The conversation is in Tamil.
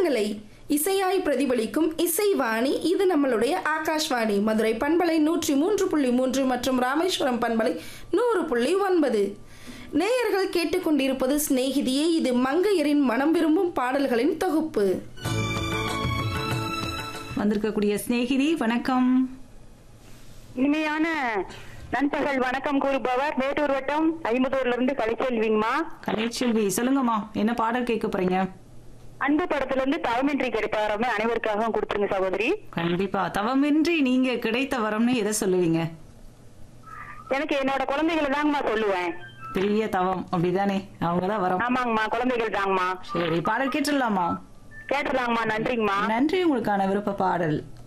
எண்ணங்களை இசையாய் பிரதிபலிக்கும் இசைவாணி இது நம்மளுடைய ஆகாஷ்வாணி மதுரை பண்பலை நூற்றி மூன்று புள்ளி மூன்று மற்றும் ராமேஸ்வரம் பண்பலை நூறு புள்ளி ஒன்பது நேயர்கள் கேட்டுக்கொண்டிருப்பது சிநேகிதியே இது மங்கையரின் மனம் விரும்பும் பாடல்களின் தொகுப்பு வந்திருக்கக்கூடிய சிநேகிதி வணக்கம் இனிமையான நண்பகல் வணக்கம் கூறுபவர் மேட்டூர் வட்டம் ஐம்பதூர்ல இருந்து கலைச்செல்விங்கம்மா கலைச்செல்வி சொல்லுங்கம்மா என்ன பாடல் கேட்க போறீங்க அன்பு படத்துல இருந்து தவமின்றி கிடைத்த வரமே அனைவருக்காகவும் கொடுத்துருங்க சகோதரி கண்டிப்பா தவமின்றி நீங்க கிடைத்த வரம்னு எதை சொல்லுவீங்க எனக்கு என்னோட குழந்தைகளை தாங்கம்மா சொல்லுவேன் பெரிய தவம் அப்படிதானே அவங்கதான் வரம் ஆமாங்கம்மா குழந்தைகள் தாங்கம்மா சரி பாடல் கேட்டுடலாமா கேட்டுலாங்கம்மா நன்றிங்கம்மா நன்றி உங்களுக்கான விருப்ப பாடல்